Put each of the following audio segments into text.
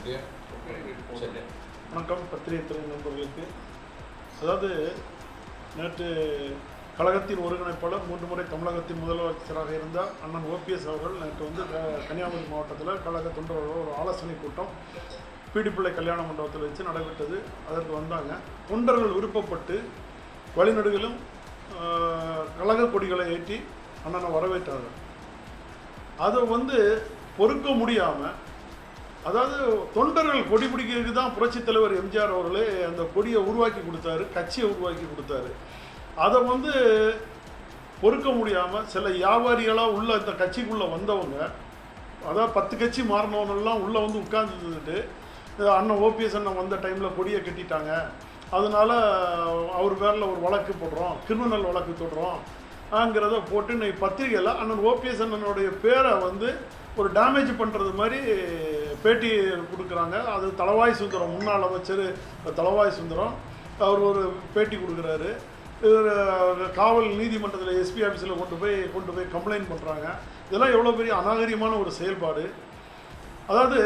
அப்படியே சரி வணக்கம் பத்திரிகை துறை நண்பர்களுக்கு அதாவது நேற்று கழகத்தின் ஒருங்கிணைப்பாளர் மூன்று முறை தமிழகத்தின் முதலமைச்சராக இருந்த அண்ணன் ஓபிஎஸ் அவர்கள் நேற்று வந்து க- கன்னியாகுமரி மாவட்டத்தில் கழக தொண்டர்களோட ஒரு ஆலோசனை கூட்டம் பீடிப்பிள்ளை கல்யாண மண்டபத்தில் வச்சு நடைபெற்றது அதற்கு வந்தாங்க தொண்டர்கள் விருப்பப்பட்டு வழிநடுகிலும் ஆஹ், கழக கொடிகளை ஏற்றி அண்ணனை வரவேற்றார்கள் அதை வந்து பொறுக்க முடியாமல் அதாவது தொண்டர்கள் கொடி பிடிக்கிறதுக்கு தான் புரட்சித் தலைவர் எம்ஜிஆர் அவர்களே அந்த கொடியை உருவாக்கி கொடுத்தாரு கட்சியை உருவாக்கி கொடுத்தாரு அதை வந்து பொறுக்க முடியாமல் சில வியாபாரிகளாக உள்ள இந்த கட்சிக்குள்ளே வந்தவங்க அதாவது பத்து கட்சி மாறினவங்கெல்லாம் உள்ளே வந்து உட்கார்ந்துட்டு அண்ணன் ஓபிஎஸ் அண்ணன் வந்த டைமில் கொடியை கட்டிட்டாங்க அதனால அவர் பேரில் ஒரு வழக்கு போடுறோம் கிரிமினல் வழக்கு தொடுறோம் ஆங்கிறத போட்டு இன்னைக்கு பத்திரிகையில் அண்ணன் ஓபிஎஸ் அண்ணனுடைய பேரை வந்து ஒரு டேமேஜ் பண்ணுறது மாதிரி பேட்டி கொடுக்குறாங்க அது தளவாய் சுந்தரம் முன்னாள் அமைச்சர் தளவாய் சுந்தரம் அவர் ஒரு பேட்டி கொடுக்குறாரு இவர் காவல் நீதிமன்றத்தில் எஸ்பி ஆஃபீஸில் கொண்டு போய் கொண்டு போய் கம்ப்ளைண்ட் பண்ணுறாங்க இதெல்லாம் எவ்வளோ பெரிய அநாகரிகமான ஒரு செயல்பாடு அதாவது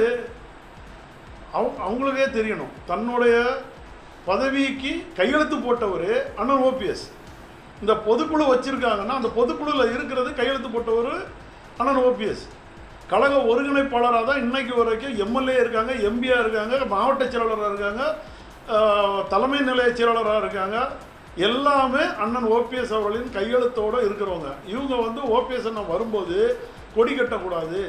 அவங்க அவங்களுக்கே தெரியணும் தன்னுடைய பதவிக்கு கையெழுத்து போட்டவர் அண்ணன் ஓபிஎஸ் இந்த பொதுக்குழு வச்சிருக்காங்கன்னா அந்த பொதுக்குழுவில் இருக்கிறது கையெழுத்து போட்டவர் அண்ணன் ஓபிஎஸ் கழக ஒருங்கிணைப்பாளராக தான் இன்னைக்கு வரைக்கும் எம்எல்ஏ இருக்காங்க எம்பியாக இருக்காங்க மாவட்ட செயலாளராக இருக்காங்க ஆஹ், தலைமை நிலைய செயலாளராக இருக்காங்க எல்லாமே அண்ணன் ஓபிஎஸ் அவர்களின் கையெழுத்தோடு இருக்கிறவங்க இவங்க வந்து ஓபிஎஸ் அண்ணன் வரும்போது கொடி கட்டக்கூடாது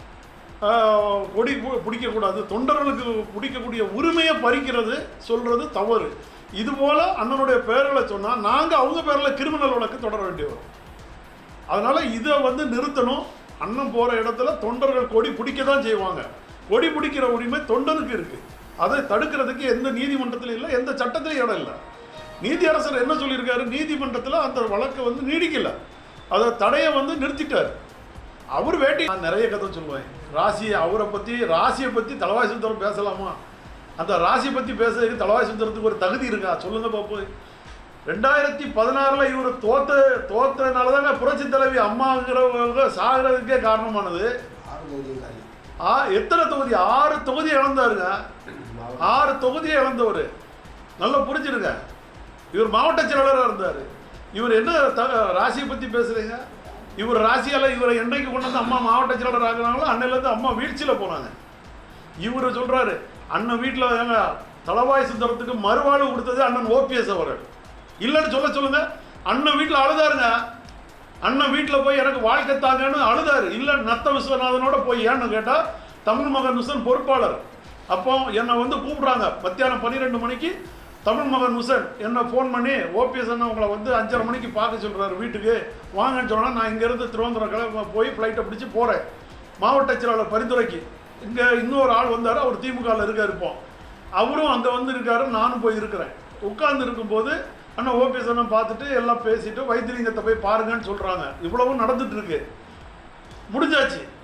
ஆஹ், கொடி பு- பிடிக்கக்கூடாது தொண்டர்களுக்கு பிடிக்கக்கூடிய உரிமையை பறிக்கிறது சொல்கிறது தவறு இதுபோல் அண்ணனுடைய பெயர்களை சொன்னால் நாங்கள் அவங்க பேரில் கிரிமினல் வழக்கு தொடர வேண்டி வரும் அதனால் இதை வந்து நிறுத்தணும் அண்ணன் போகிற இடத்துல தொண்டர்கள் கொடி பிடிக்க தான் செய்வாங்க கொடி பிடிக்கிற உரிமை தொண்டனுக்கு இருக்குது அதை தடுக்கிறதுக்கு எந்த நீதிமன்றத்திலும் இல்லை எந்த சட்டத்திலையும் இடம் இல்லை நீதியரசர் என்ன சொல்லியிருக்காரு நீதிமன்றத்தில் அந்த வழக்கை வந்து நீடிக்கல அதை தடையை வந்து நிறுத்திட்டார் அவர் வேட்டி நான் நிறைய கதை சொல்லுவேன் ராசி அவரை பற்றி ராசியை பற்றி தலவாய் சுந்தரம் பேசலாமா அந்த ராசியை பற்றி பேசுறதுக்கு தலவாய் சுந்தரத்துக்கு ஒரு தகுதி இருக்கா சொல்லுங்க பாப்போம் ரெண்டாயிரத்தி பதினாறில் இவர் தோத்த தோத்தனால தாங்க புரட்சி தலைவி அம்மாங்கிறவங்க சாகிறதுக்கே காரணமானது ஆறு தொகுதியும் காலி ஆ எத்தனை தொகுதி ஆறு தொகுதி இழந்தாருங்க ஆறு தொகுதியை இழந்தவர் நல்லா புரிஞ்சிருங்க இவர் மாவட்ட செயலாளராக இருந்தார் இவர் என்ன த ராசியை பற்றி பேசுகிறீங்க இவர் ராசியால் இவரை என்னைக்கு கொண்டு வந்து அம்மா மாவட்ட செயலாளர் ஆகுனாங்களோ அன்னையிலேருந்து அம்மா வீழ்ச்சியில் போனாங்க இவர் சொல்கிறாரு அண்ணன் வீட்டில் ஏங்க தளவாய் சுந்தரத்துக்கு மறுவாழ்வு கொடுத்தது அண்ணன் ஓபிஎஸ் அவர்கள் இல்லைன்னு சொல்ல சொல்லுங்க அண்ணன் வீட்டில் அழுதாருங்க அண்ணன் வீட்டில் போய் எனக்கு வாழ்க்கை தாங்கன்னு அழுதாரு இல்லை நத்த விஸ்வநாதனோட போய் ஏன்னு கேட்டால் தமிழ் மகன் மிஷன் பொறுப்பாளர் அப்போ என்னை வந்து கூப்பிடுறாங்க மத்தியானம் பன்னிரெண்டு மணிக்கு தமிழ் மகன் மிஷன் என்னை ஃபோன் பண்ணி ஓபிஎஸ் அண்ணன் உங்களை வந்து அஞ்சரை மணிக்கு பார்க்க சொல்கிறாரு வீட்டுக்கு வாங்கன்னு சொன்னால் நான் இங்கேருந்து திருவனந்தபுரம் கிளம்ப போய் ஃப்ளைட்டை பிடிச்சி போகிறேன் மாவட்ட செயலாளர் பரிந்துரைக்கு இங்கே இன்னொரு ஆள் வந்தார் அவர் திமுகவில் இருக்கார் இப்போ அவரும் அங்கே வந்து இருக்காரு நானும் போய் இருக்கிறேன் உட்கார்ந்து இருக்கும்போது அண்ணா ஓபிஎஸ் அண்ணன் பார்த்துட்டு எல்லாம் பேசிட்டு வைத்தியலிங்கத்தை போய் பாருங்கன்னு சொல்கிறாங்க இவ்வளவும் நடந்துட்டு இருக்கு முடிஞ்சாச்சு